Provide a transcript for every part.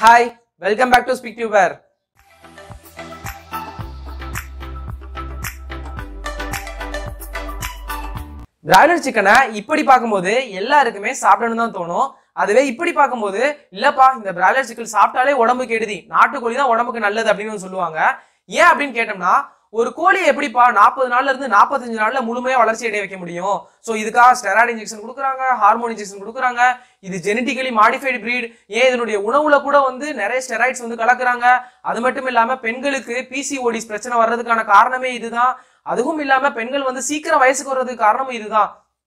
hi welcome back to speak tuber broiler சிக்கனை இப்படி பார்க்கும்போது எல்லாருக்குமே சாப்பிடணும்னு தான் தோணும் அதுவே இப்படி பார்க்கும்போது இல்லப்பா இந்த பிராய்லர் சிக்கன் சாப்பிட்டாலே உடம்பு கெடுதி நாட்டுக்கோழி தான் உடம்புக்கு நல்லது அப்படின்னு வந்து சொல்லுவாங்க ஏன் அப்படின்னு கேட்டோம்னா ஒரு கோழியை எப்படிப்பா நாற்பது நாள்ல இருந்து நாற்பத்தஞ்சு நாள்ல முழுமையா வளர்ச்சி அடைய வைக்க முடியும் ஸோ இதுக்காக ஸ்டெராய்டு இன்ஜெக்ஷன் கொடுக்குறாங்க ஹார்மோன் இன்ஜெக்ஷன் கொடுக்குறாங்க இது ஜெனட்டிக்கலி மாடிஃபைடு breed ஏன் இதனுடைய உணவுல கூட வந்து நிறைய ஸ்டெராய்ட்ஸ் வந்து கலக்குறாங்க அது மட்டும் இல்லாம பெண்களுக்கு பிசிஓடிஸ் பிரச்சனை வர்றதுக்கான காரணமே இதுதான் அதுவும் இல்லாம பெண்கள் வந்து சீக்கிரம் வயசுக்கு வர்றதுக்கு காரணமும் இதுதான்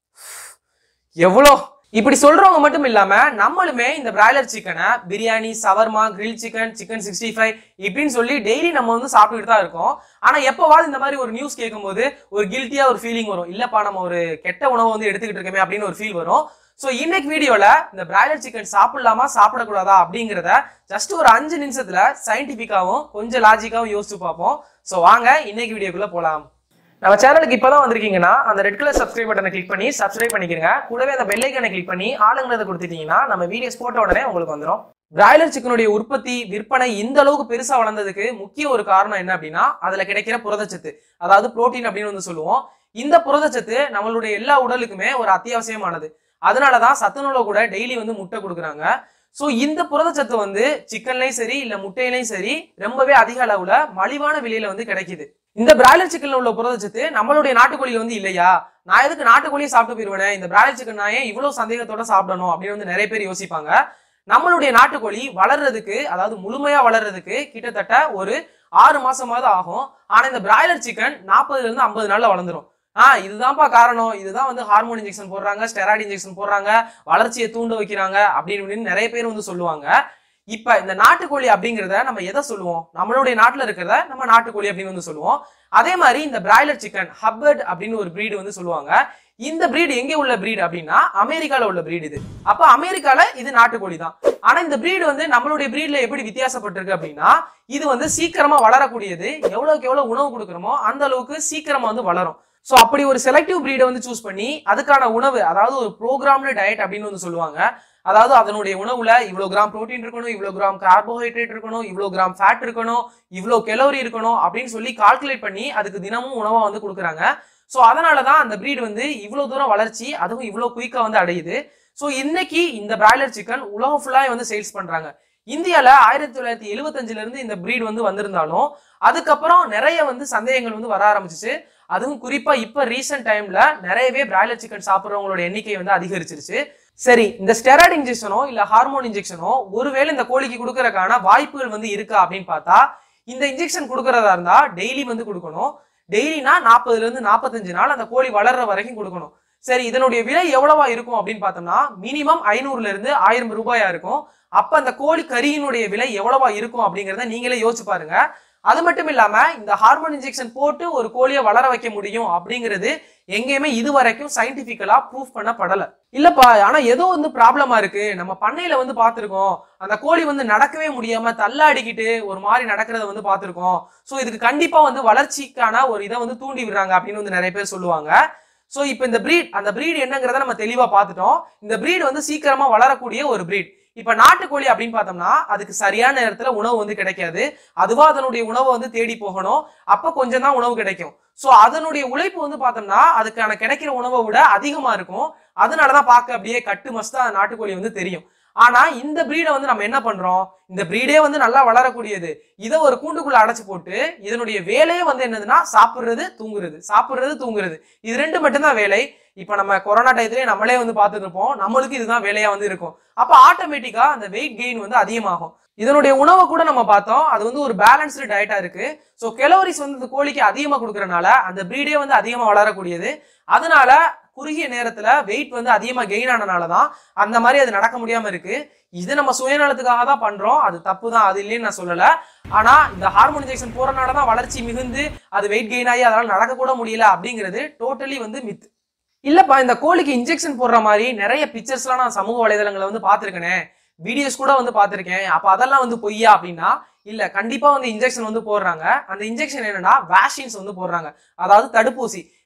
எவ்வளோ இப்படி சொல்றவங்க மட்டும் இல்லாம நம்மளுமே இந்த பிராய்லர் சிக்கனை biryani shawarma grill chicken chicken sixty five இப்படின்னு சொல்லி டெய்லி நம்ம வந்து சாப்பிட்டுட்டு தான் இருக்கோம் ஆனா எப்பவாவது இந்த மாதிரி ஒரு நியூஸ் கேட்கும்போது ஒரு கில்ட்டியா ஒரு ஃபீலிங் வரும் இல்லப்பா நம்ம ஒரு கெட்ட உணவை வந்து எடுத்துக்கிட்டு இருக்கோமே அப்படின்னு ஒரு ஃபீல் வரும் ஸோ இன்னைக்கு வீடியோல இந்த பிராய்லர் சிக்கன் சாப்பிடலாமா சாப்பிடக்கூடாதா அப்படிங்கிறத ஜஸ்ட் ஒரு அஞ்சு நிமிஷத்துல சயின்டிபிக்காவும் கொஞ்சம் லாஜிக்காவும் யோசிச்சு பார்ப்போம் ஸோ வாங்க இன்னைக்கு வீடியோக்குள்ள போலாம் நம்ம சேனலுக்கு இப்பதான் வந்திருக்கீங்கன்னா அந்த ரெட் கலர் சப்ஸ்கிரைப் பட்டனை கிளிக் பண்ணி சப்ஸ்கிரைப் பண்ணிக்கிறங்க கூடவே அந்த பெல் ஐக்கனை கிளிக் பண்ணி ஆளுங்கிறத கொடுத்துட்டீங்கன்னா நம்ம வீடியோஸ் போட்ட உடனே உங்களுக்கு வந்துடும் பிராய்லர் சிக்கனுடைய உற்பத்தி விற்பனை இந்த அளவுக்கு பெருசா வளர்ந்ததுக்கு முக்கிய ஒரு காரணம் என்ன அப்படின்னா அதுல கிடைக்கிற புரதச்சத்து அதாவது புரோட்டீன் அப்படின்னு வந்து சொல்லுவோம் இந்த புரதச்சத்து நம்மளுடைய எல்லா உடலுக்குமே ஒரு அத்தியாவசியமானது அதனாலதான் சத்துணவுல கூட டெய்லி வந்து முட்டை கொடுக்குறாங்க ஸோ இந்த புரதச்சத்து வந்து சிக்கன்லயும் சரி இல்ல முட்டையிலையும் சரி ரொம்பவே அதிக அளவுல மலிவான விலையில வந்து கிடைக்குது இந்த பிராய்லர் சிக்கன்ல உள்ள புரதச்சத்து நம்மளுடைய நாட்டுக்கோழியில வந்து இல்லையா நான் எதுக்கு நாட்டுக்கோழியை சாப்பிட்டு போயிருவேன் இந்த பிராய்லர் சிக்கன் நான் ஏன் இவ்வளவு சந்தேகத்தோட சாப்பிடணும் அப்படின்னு வந்து நிறைய பேர் யோசிப்பாங்க நம்மளுடைய நாட்டுக்கோழி வளர்றதுக்கு அதாவது முழுமையா வளர்றதுக்கு கிட்டத்தட்ட ஒரு ஆறு மாசமாவது ஆகும் ஆனா இந்த பிராய்லர் சிக்கன் நாற்பதுல இருந்து ஐம்பது நாள்ல வளர்ந்துரும் ஆஹ் இதுதான்ப்பா காரணம் இதுதான் வந்து ஹார்மோன் இன்ஜெக்ஷன் போடுறாங்க ஸ்டெராய்டு இன்ஜெக்ஷன் போடுறாங்க வளர்ச்சியை தூண்ட வைக்கிறாங்க அப்படின்னு இப்படின்னு நிறைய பேர் வந்து சொல்லுவாங்க இப்ப இந்த நாட்டுக்கோழி அப்படிங்கிறத நம்ம எதை சொல்லுவோம் நம்மளுடைய நாட்டுல இருக்கிறத நம்ம நாட்டுக்கோழி அப்படின்னு வந்து சொல்லுவோம் அதே மாதிரி இந்த பிராய்லர் சிக்கன் ஹப்பர்ட் அப்படின்னு ஒரு breed வந்து சொல்லுவாங்க இந்த breed எங்க உள்ள breed அப்படின்னா அமெரிக்கால உள்ள breed இது அப்ப அமெரிக்கால இது நாட்டுக்கோழி தான் ஆனா இந்த breed வந்து நம்மளுடைய breedல எப்படி வித்தியாசப்பட்டிருக்கு அப்படின்னா இது வந்து சீக்கிரமா வளரக்கூடியது எவ்வளவுக்கு எவ்வளவு உணவு கொடுக்குறோமோ அந்த அளவுக்கு சீக்கிரமா வந்து வளரும் சோ அப்படி ஒரு செலக்டிவ் breed வந்து சூஸ் பண்ணி அதுக்கான உணவு அதாவது ஒரு ப்ரோக்ராம்டு டயட் அப்படின்னு வந்து சொல்லுவாங்க அதாவது அதனுடைய உணவுல இவ்வளவு கிராம் புரோட்டீன் இருக்கணும் இவ்வளவு கிராம் கார்போஹைட்ரேட் இருக்கணும் இவ்வளவு கிராம் ஃபேட் இருக்கணும் இவ்வளவு கெலோரி இருக்கணும் அப்படின்னு சொல்லி கால்குலேட் பண்ணி அதுக்கு தினமும் உணவா வந்து கொடுக்குறாங்க ஸோ அதனால தான் அந்த breed வந்து இவ்வளவு தூரம் வளர்ச்சி அதுவும் இவ்வளவு குயிக்கா வந்து அடையுது ஸோ இன்னைக்கு இந்த பிராய்லர் சிக்கன் உலகம் ஃபுல்லாக வந்து சேல்ஸ் பண்றாங்க இந்தியால ஆயிரத்தி தொள்ளாயிரத்தி எழுபத்தஞ்சுல இருந்து இந்த breed வந்து வந்திருந்தாலும் அதுக்கப்புறம் நிறைய வந்து சந்தேகங்கள் வந்து வர ஆரம்பிச்சிச்சு அதுவும் குறிப்பா இப்ப ரீசெண்ட் டைம்ல நிறையவே பிராய்லர் சிக்கன் சாப்பிட்றவங்களோட எண்ணிக்கை வந்து அதிகரிச்சிருச்சு சரி இந்த ஸ்டெராய்டு இன்ஜெக்ஷனோ இல்ல ஹார்மோன் இன்ஜெக்ஷனோ ஒருவேளை இந்த கோழிக்கு கொடுக்கறதுக்கான வாய்ப்புகள் வந்து இருக்கா அப்படின்னு பார்த்தா இந்த இன்ஜெக்ஷன் கொடுக்கறதா இருந்தா டெய்லி வந்து கொடுக்கணும் டெய்லினா நாற்பதுல இருந்து நாற்பத்தஞ்சு நாள் அந்த கோழி வளர்ற வரைக்கும் கொடுக்கணும் சரி இதனுடைய விலை எவ்வளவா இருக்கும் அப்படின்னு பார்த்தோம்னா மினிமம் ஐநூறுல இருந்து ஆயிரம் ரூபாயா இருக்கும் அப்ப அந்த கோழி கறியினுடைய விலை எவ்வளவா இருக்கும் அப்படிங்கறத நீங்களே யோசிச்சு பாருங்க அது மட்டும் இல்லாம இந்த ஹார்மோன் இன்ஜெக்ஷன் போட்டு ஒரு கோழியை வளர வைக்க முடியும் அப்படிங்கிறது எங்கேயுமே இது வரைக்கும் சயின்டிபிக்கலா ப்ரூஃப் பண்ணப்படல இல்லப்பா ஆனா ஏதோ வந்து ப்ராப்ளமா இருக்கு நம்ம பண்ணையில வந்து பார்த்திருக்கோம் அந்த கோழி வந்து நடக்கவே முடியாம தள்ளாடிக்கிட்டு ஒரு மாதிரி நடக்கிறத வந்து பார்த்திருக்கோம் சோ இதுக்கு கண்டிப்பா வந்து வளர்ச்சிக்கான ஒரு இதை வந்து தூண்டி விடுறாங்க அப்படின்னு வந்து நிறைய பேர் சொல்லுவாங்க சோ இப்போ இந்த breed அந்த breed என்னங்கிறத நம்ம தெளிவா பார்த்துட்டோம் இந்த breed வந்து சீக்கிரமா வளரக்கூடிய ஒரு breed இப்ப நாட்டுக்கோழி அப்படின்னு பார்த்தோம்னா அதுக்கு சரியான நேரத்துல உணவு வந்து கிடைக்காது அதுவா அதனுடைய உணவை வந்து தேடி போகணும் அப்ப கொஞ்சம் தான் உணவு கிடைக்கும் சோ அதனுடைய உழைப்பு வந்து பார்த்தோம்னா அதுக்கான கிடைக்கிற உணவை விட அதிகமா இருக்கும் அதனாலதான் பார்க்க அப்படியே கட்டு மஸ்தா அந்த நாட்டுக்கோழி வந்து தெரியும் ஆனா இந்த பிரீடை வந்து நம்ம என்ன பண்றோம் இந்த பிரீடே வந்து நல்லா வளரக்கூடியது இதை ஒரு கூண்டுக்குள்ள அடைச்சு போட்டு இதனுடைய வேலையே வந்து என்னதுன்னா சாப்பிடுறது தூங்குறது சாப்பிடுறது தூங்குறது இது ரெண்டு மட்டும்தான் வேலை இப்ப நம்ம கொரோனா டயத்திலேயே நம்மளே வந்து பார்த்துட்டு இருப்போம் நம்மளுக்கு இதுதான் வேலையா வந்து இருக்கும் அப்ப ஆட்டோமேட்டிக்கா அந்த வெயிட் கெயின் வந்து அதிகமாகும் இதனுடைய உணவை கூட நம்ம பார்த்தோம் அது வந்து ஒரு பேலன்ஸ்டு டயட்டா இருக்கு ஸோ கெலோரிஸ் வந்து இந்த கோழிக்கு அதிகமா கொடுக்கறனால அந்த பிரீடே வந்து அதிகமா வளரக்கூடியது அதனால குறுகிய நேரத்துல வெயிட் வந்து அதிகமா கெயின் ஆனனால தான் அந்த மாதிரி அது நடக்க முடியாம இருக்கு இது நம்ம சுயநலத்துக்காக தான் பண்றோம் அது தப்பு தான் அது இல்லைன்னு நான் சொல்லல ஆனா இந்த ஹார்மோன் இன்ஜெக்ஷன் போறனால தான் வளர்ச்சி மிகுந்து அது வெயிட் கெயின் ஆகி அதனால நடக்க கூட முடியல அப்படிங்கிறது டோட்டலி வந்து மித் இல்லப்பா இந்த கோழிக்கு இன்ஜெக்ஷன் போடுற மாதிரி நிறைய பிக்சர்ஸ்லாம் நான் சமூக வலைதளங்களை வந்து பார்த்திருக்கேனே வீடியோஸ் கூட வந்து பார்த்திருக்கேன் அப்ப அதெல்லாம் வந்து பொய்யா அப்படின்னா இல்ல கண்டிப்பா வந்து இன்ஜெக்ஷன் வந்து போடுறாங்க அந்த இன்ஜெக்ஷன் என்னன்னா வேக்சின்ஸ் வந்து போடுறாங்க அதாவது தடுப்பூசி இப்ப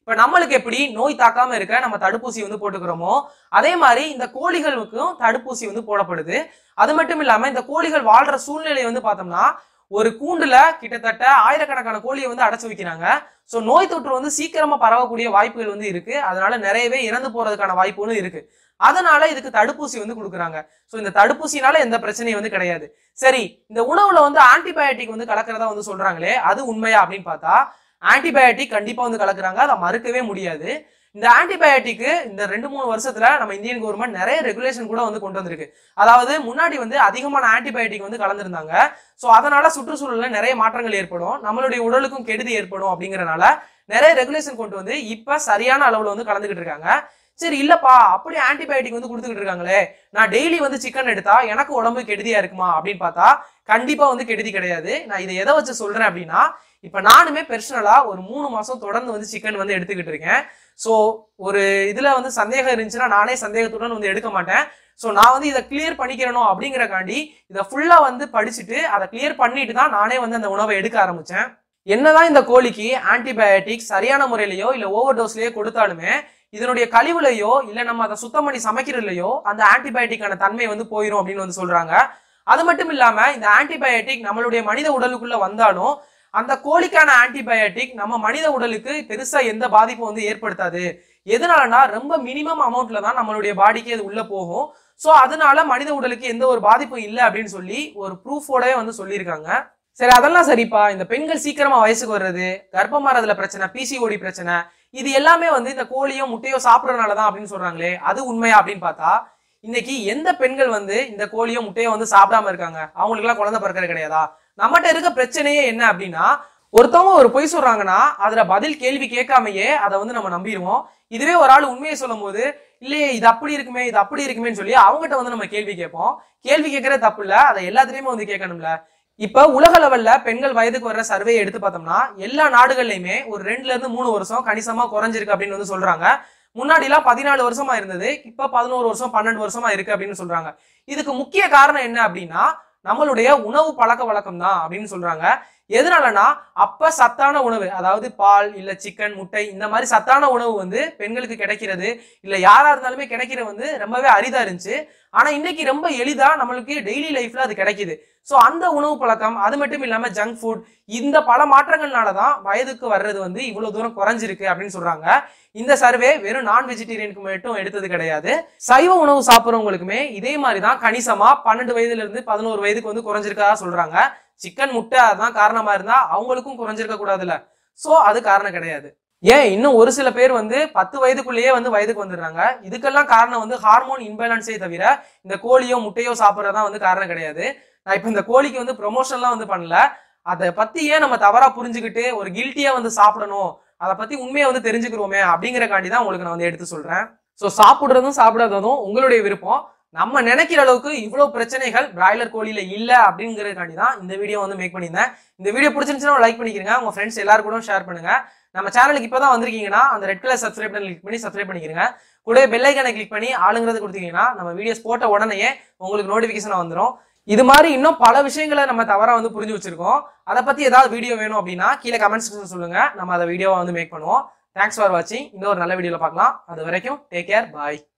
இப்ப நம்மளுக்கு எப்படி நோய் தாக்காம இருக்க நம்ம தடுப்பூசி வந்து போட்டுக்கிறோமோ அதே மாதிரி இந்த கோழிகளுக்கும் தடுப்பூசி வந்து போடப்படுது அது மட்டும் இல்லாம இந்த கோழிகள் வாழ்ற சூழ்நிலை வந்து பார்த்தோம்னா ஒரு கூண்டுல கிட்டத்தட்ட ஆயிரக்கணக்கான கோழியை வந்து அடைச்சு வைக்கிறாங்க ஸோ நோய் தொற்று வந்து சீக்கிரமா பரவக்கூடிய வாய்ப்புகள் வந்து இருக்கு அதனால நிறையவே இறந்து போறதுக்கான வாய்ப்புகளும் இருக்கு அதனால இதுக்கு தடுப்பூசி வந்து கொடுக்குறாங்க ஸோ இந்த தடுப்பூசினால எந்த பிரச்சனையும் வந்து கிடையாது சரி இந்த உணவுல வந்து ஆன்டிபயோட்டிக் வந்து கலக்கிறதா வந்து சொல்றாங்களே அது உண்மையா அப்படின்னு பார்த்தா ஆன்டிபயோட்டிக் கண்டிப்பா வந்து கலக்குறாங்க அதை மறுக்கவே முடியாது இந்த ஆன்டிபயோட்டிக்கு இந்த ரெண்டு மூணு வருஷத்துல நம்ம இந்தியன் கவர்மெண்ட் நிறைய ரெகுலேஷன் கூட வந்து கொண்டு வந்திருக்கு அதாவது முன்னாடி வந்து அதிகமான ஆன்டிபயோட்டிக் வந்து கலந்துருந்தாங்க ஸோ அதனால சுற்றுச்சூழல்ல நிறைய மாற்றங்கள் ஏற்படும் நம்மளுடைய உடலுக்கும் கெடுதி ஏற்படும் அப்படிங்கறனால நிறைய ரெகுலேஷன் கொண்டு வந்து இப்ப சரியான அளவுல வந்து கலந்துகிட்டு இருக்காங்க சரி இல்லப்பா அப்படி ஆன்டிபயோட்டிக் வந்து கொடுத்துக்கிட்டு இருக்காங்களே நான் டெய்லி வந்து சிக்கன் எடுத்தா எனக்கு உடம்பு கெடுதியா இருக்குமா அப்படின்னு பார்த்தா கண்டிப்பா வந்து கெடுதி கிடையாது நான் இதை எதை வச்சு சொல்றேன் அப்படின்னா இப்ப நானுமே பெர்சனலா ஒரு மூணு மாசம் தொடர்ந்து வந்து சிக்கன் வந்து எடுத்துக்கிட்டு இருக்கேன் ஸோ ஒரு இதுல வந்து சந்தேகம் இருந்துச்சுன்னா நானே சந்தேகத்துடன் வந்து எடுக்க மாட்டேன் ஸோ நான் வந்து இதை கிளியர் பண்ணிக்கிறணும் அப்படிங்கறக்காண்டி இதை ஃபுல்லா வந்து படிச்சுட்டு அதை கிளியர் பண்ணிட்டு தான் நானே வந்து அந்த உணவை எடுக்க ஆரம்பிச்சேன் என்னதான் இந்த கோழிக்கு ஆன்டிபயோட்டிக் சரியான முறையிலயோ இல்ல ஓவர் டோஸ்லயோ கொடுத்தாலுமே இதனுடைய கழிவுலையோ இல்ல நம்ம அதை சுத்தம் பண்ணி சமைக்கிறதுலையோ அந்த ஆன்டிபயோட்டிக்கான தன்மை வந்து போயிடும் அப்படின்னு வந்து சொல்றாங்க அது மட்டும் இல்லாம இந்த ஆன்டிபயோட்டிக் நம்மளுடைய மனித உடலுக்குள்ள வந்தாலும் அந்த கோழிக்கான ஆன்டிபயோட்டிக் நம்ம மனித உடலுக்கு பெருசா எந்த பாதிப்பும் வந்து ஏற்படுத்தாது எதனாலனா ரொம்ப மினிமம் அமௌண்ட்ல தான் நம்மளுடைய பாடிக்கு அது உள்ள போகும் சோ அதனால மனித உடலுக்கு எந்த ஒரு பாதிப்பும் இல்லை அப்படின்னு சொல்லி ஒரு ப்ரூஃபோடவே வந்து சொல்லியிருக்காங்க சரி அதெல்லாம் சரிப்பா இந்த பெண்கள் சீக்கிரமா வயசுக்கு வர்றது கர்ப்பமாறதுல பிரச்சனை பிசிஓடி பிரச்சனை இது எல்லாமே வந்து இந்த கோழியோ முட்டையோ சாப்பிடறதுனால தான் அப்படின்னு சொல்றாங்களே அது உண்மையா அப்படின்னு பார்த்தா இன்னைக்கு எந்த பெண்கள் வந்து இந்த கோழியோ முட்டையோ வந்து சாப்பிடாம இருக்காங்க அவங்களுக்கு எல்லாம் குழந்தை பிறக்கிறது கிடையாதா நம்மகிட்ட இருக்க பிரச்சனையே என்ன அப்படின்னா ஒருத்தவங்க ஒரு பொய் சொல்றாங்கன்னா அதுல பதில் கேள்வி கேட்காமயே அதை வந்து நம்ம நம்பிடுவோம் இதுவே ஒரு ஆள் உண்மையை சொல்லும் போது இல்லையே இது அப்படி இருக்குமே இது அப்படி இருக்குமேன்னு சொல்லி அவங்ககிட்ட வந்து நம்ம கேள்வி கேட்போம் கேள்வி கேட்கறது தப்பு இல்ல அதை எல்லாத்துலயுமே வந்து கேட்கணும்ல இப்ப உலக லெவல்ல பெண்கள் வயதுக்கு வர்ற சர்வே எடுத்து பார்த்தோம்னா எல்லா நாடுகள்லயுமே ஒரு ரெண்டுல இருந்து மூணு வருஷம் கணிசமா குறைஞ்சிருக்கு அப்படின்னு வந்து சொல்றாங்க முன்னாடி எல்லாம் பதினாலு வருஷமா இருந்தது இப்ப பதினோரு வருஷம் பன்னெண்டு வருஷமா இருக்கு அப்படின்னு சொல்றாங்க இதுக்கு முக்கிய காரணம் என்ன அப்படின்னா நம்மளுடைய உணவு பழக்க வழக்கம் தான் அப்படின்னு சொல்றாங்க எதனாலனா அப்ப சத்தான உணவு அதாவது பால் இல்ல சிக்கன் முட்டை இந்த மாதிரி சத்தான உணவு வந்து பெண்களுக்கு கிடைக்கிறது இல்ல யாரா இருந்தாலுமே கிடைக்கிறது வந்து ரொம்பவே அரிதா இருந்துச்சு ஆனா இன்னைக்கு ரொம்ப எளிதா நம்மளுக்கு டெய்லி லைஃப்ல அது கிடைக்குது சோ அந்த உணவு பழக்கம் அது மட்டும் இல்லாம ஜங்க் ஃபுட் இந்த பல மாற்றங்கள்னால தான் வயதுக்கு வர்றது வந்து இவ்வளவு தூரம் குறைஞ்சிருக்கு அப்படின்னு சொல்றாங்க இந்த சர்வே வெறும் நான் வெஜிடேரியனுக்கு மட்டும் எடுத்தது கிடையாது சைவ உணவு சாப்பிட்றவங்களுக்குமே இதே மாதிரி தான் கணிசமா பன்னெண்டு வயதுல இருந்து பதினோரு வயதுக்கு வந்து குறைஞ்சிருக்கதா சொல்றாங்க சிக்கன் முட்டை அதான் காரணமா இருந்தா அவங்களுக்கும் குறைஞ்சிருக்க கூடாதுல்ல சோ அது காரணம் கிடையாது ஏன் இன்னும் ஒரு சில பேர் வந்து பத்து வயதுக்குள்ளேயே வந்து வயதுக்கு வந்துடுறாங்க இதுக்கெல்லாம் காரணம் வந்து ஹார்மோன் இம்பேலன்ஸே தவிர இந்த கோழியோ முட்டையோ சாப்பிட்றதா வந்து காரணம் கிடையாது நான் இப்போ இந்த கோழிக்கு வந்து ப்ரொமோஷன்லாம் வந்து பண்ணல அதை பத்தி ஏன் நம்ம தவறா புரிஞ்சுக்கிட்டு ஒரு கில்ட்டியா வந்து சாப்பிடணும் அதை பத்தி உண்மையை வந்து தெரிஞ்சுக்கிறோமே அப்படிங்கறக்காண்டி தான் உங்களுக்கு நான் வந்து எடுத்து சொல்றேன் ஸோ சாப்பிடுறதும் சாப்பிடாததும் உங்களுடைய விருப்பம் நம்ம நினைக்கிற அளவுக்கு இவ்வளவு பிரச்சனைகள் பிராய்லர் கோழியில இல்ல அப்படிங்கறதுக்காண்டி தான் இந்த வீடியோ வந்து மேக் பண்ணியிருந்தேன் இந்த வீடியோ பிடிச்சிருந்துச்சுன்னா லைக் பண்ணிக்கிறீங்க உங்க ஃப்ரெண்ட்ஸ் எல்லாரும் கூட ஷேர் பண்ணுங்க நம்ம சேனலுக்கு இப்பதான் வந்திருக்கீங்கன்னா அந்த ரெட் கலர் சப்ஸ்கிரைப் கிளிக் பண்ணி சப்ஸ்கிரைப் பண்ணிக்கிறீங்க கூட பெல் ஐக்கனை கிளிக் பண்ணி ஆளுங்கிறது கொடுத்தீங்கன்னா நம்ம வீடியோஸ் போட்ட உடனே உங்களுக்கு நோட்டிபிகேஷன் வந்துடும் இது மாதிரி இன்னும் பல விஷயங்களை நம்ம தவறா வந்து புரிஞ்சு வச்சிருக்கோம் அதை பத்தி ஏதாவது வீடியோ வேணும் அப்படின்னா கீழே கமெண்ட் செக்ஷன் சொல்லுங்க நம்ம அதை வீடியோவை வந்து மேக் பண்ணுவோம் தேங்க்ஸ் ஃபார் வாட்சிங் இன்னொரு நல்ல வீடியோல பார்க்கலாம் அது வரைக்கும் டேக் கேர் பாய்